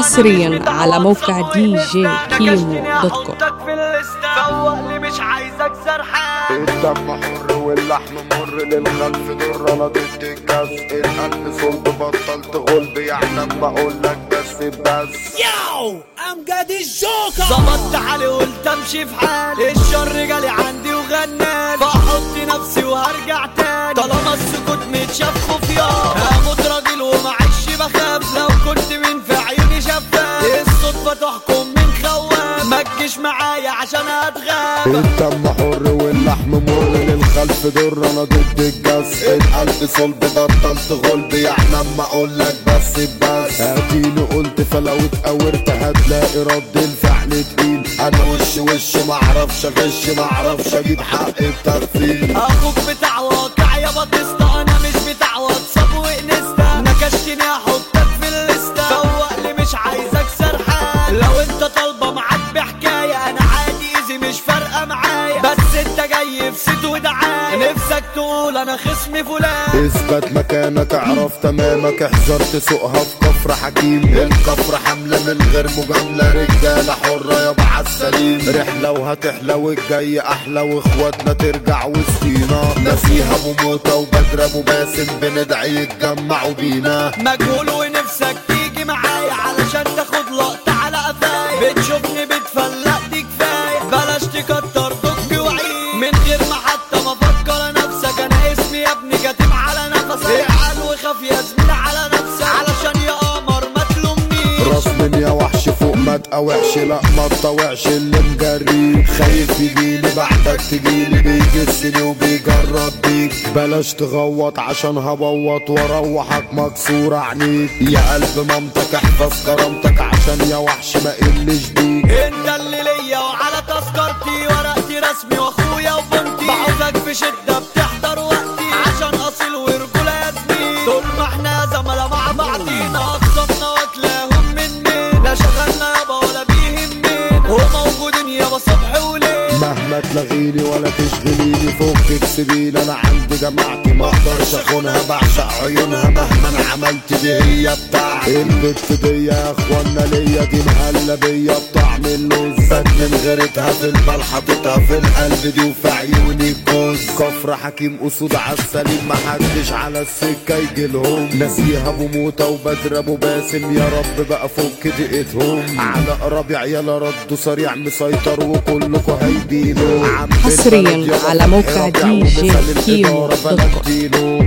حصريا على موقع دي جي كيمو دوت كوم فوقلي مش عايزك سرحان الدم حر واللحم مر للخلف در انا ضد الجز القلب صلب بطلت غلب يعني اما اقول لك بس بس ياو امجد الجوكر ظبطت حالي قلت امشي في حالي الشر جالي عندي وغناني فاحط نفسي وهرجع تاني طالما السكوت متشاف خفيان هموت راجل ومعيش بخاف لو كنت من في عيوني شفاف الصدفة تحكم من خواب ما تجيش معايا عشان اتغاب الدم حر واللحم مر للخلف در انا ضد الجز القلب صلب بطلت غلب يعني اما اقول لك بس بس اديني قلت فلو اتقورت هتلاقي رد الفعل تقيل انا وش وش معرفش اغش معرفش اجيب حق التغفيل اخوك بتاع واقع يا بطسطة انا مش بتاع واتساب وانستا نكشتني احطك في الليستا فوقلي مش عايزك سرحان لو انت طالبة معاك بحكاية انا عادي ايزي مش فارقة معايا بس انت جاي في ست ودعاية نفسك تقول انا خصمي فلان اثبت مكانك اعرف تمامك احذر تسوقها في كفر حكيم الكفر حملة من غير مجاملة رجالة حرة يابا عالسليم رحلة وهتحلى والجاي احلى واخواتنا ترجع وسطينا نسيها بموتة وبدر ابو باسم بندعي يتجمعوا بينا مجهول ونفسك تيجي معايا علشان تاخد لقطة على قفايا بتشوفني بتفلق دي كفاية بلاش تكتر ضج وعيد من غير ما حتى ما افكر نفسك انا اسمي يا ابني كاتب على نفسك اعقل وخاف يا زميلي على نفسك علشان يا قمر ما تلومنيش راس من يا وحش فوق ما تقاوحش لا ما تطوعش اللي مجريك خايف يجيلي بعدك تجيلي بيجسني وبيجرب بيك بلاش تغوط عشان هبوط واروحك مكسور عينيك يا قلب مامتك احفظ كرامتك عشان يا وحش ما قلش بيك انت اللي ليا وعلى تذكرتي ورقتي رسمي واخويا وبنتي بعوزك في شدة بتحضر وقتي عشان اصيل ورجولة يا زميل طول ما احنا زملاء مع بعضينا اقسمنا واكلاهم من مين لا شغلنا يابا ولا بيهمنا وموجودين يابا صبح وليل مهما تلغيني ولا تشغليني فكك سبيل انا عندي جماعتي ما اقدرش اخونها بعشق عيونها مهما انا عملت دي هي بتاعتي البت دي يا اخوانا ليا دي مهلة بيا بطعم اللوز فات من غيرتها في البال حاططها في القلب دي وفي عيوني الجوز كفر حكيم اسود عالسليم محدش على السكة يجي لهم نسيها بموتة وبدر ابو باسم يا رب بقى فك دقتهم على ربيع يلا ردوا سريع مسيطر وكلكوا هيدينوا عم حصرياً البلد يابا على موقع ربيع دي جي ومثال كيمو الإدارة دوت كوم. فلنتينو